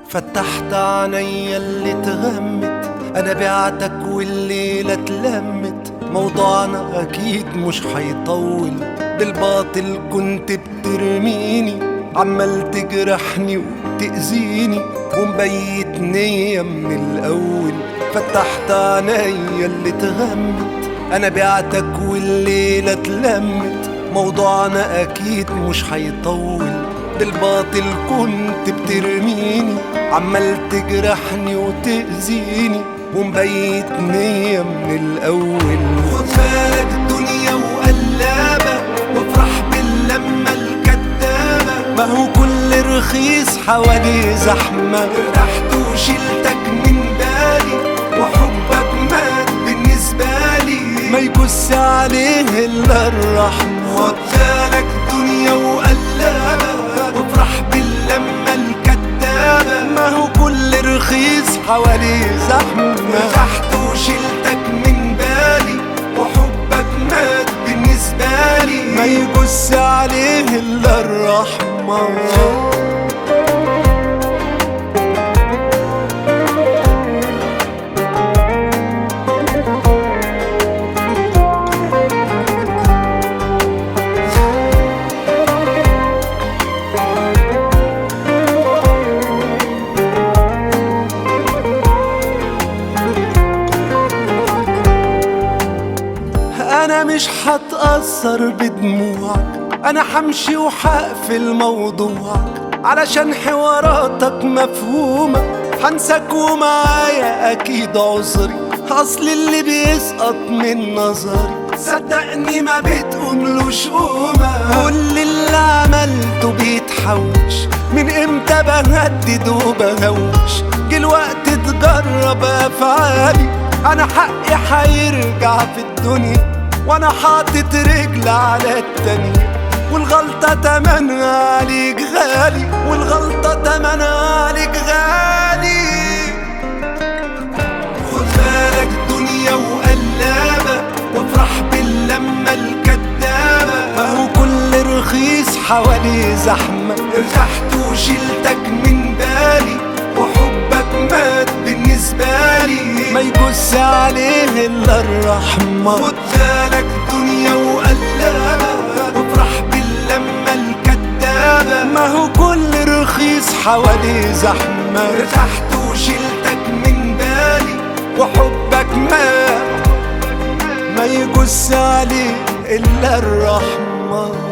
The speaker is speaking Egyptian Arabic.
فتحت عينيا اللي اتغمت انا بعتك والليلة اتلمت موضوعنا اكيد مش هيطول بالباطل كنت بترميني عمال تجرحني وتأذيني ومبيت نية من الأول فتحت عينيا اللي اتغمت أنا بعتك والليلة اتلمت موضوعنا أكيد مش هيطول بالباطل كنت بترميني عمال تجرحني وتأذيني ومبيت نية من الأول خد بالك الدنيا وقلابة وافرح باللمة الكدابة ما هو كل رخيص حواليه زحمة ارتحت وشلتك من بالي وحبك مات بالنسبة لي ما يبص عليه إلا الرحمة خد بالك الدنيا وقلابة وافرح باللمة الكدابة ما هو كل رخيص حواليه زحمة ارتحت وشلتك من بالي وحبك مات بالنسبة لي ما يبص عليه إلا الرحمة انا مش هتأثر بدموعك انا همشي وهقفل موضوعك علشان حواراتك مفهومة هنساك ومعايا اكيد عذري اصل اللي بيسقط من نظري صدقني ما بتقوملوش قومة كل اللي عملته بيتحوش من امتى بهدد وبهوش جه الوقت تجرب افعالي انا حقي هيرجع في الدنيا وانا حاطط رجل على التانية والغلطة تمنها عليك غالي والغلطة تمنها عليك غالي خد بالك دنيا وقلابة وافرح باللمة الكدابة ما هو كل رخيص حواليه زحمة ارتحت وشلتك من بالي وحبك مات بالنسبة لي ما يبص عليه إلا الرحمة خد بالك دنيا وقلابة وافرح باللمة الكدابة ما هو كل رخيص حواليه زحمة ارتحت وشلتك من بالي وحبك مات ما يجوز عليه إلا الرحمة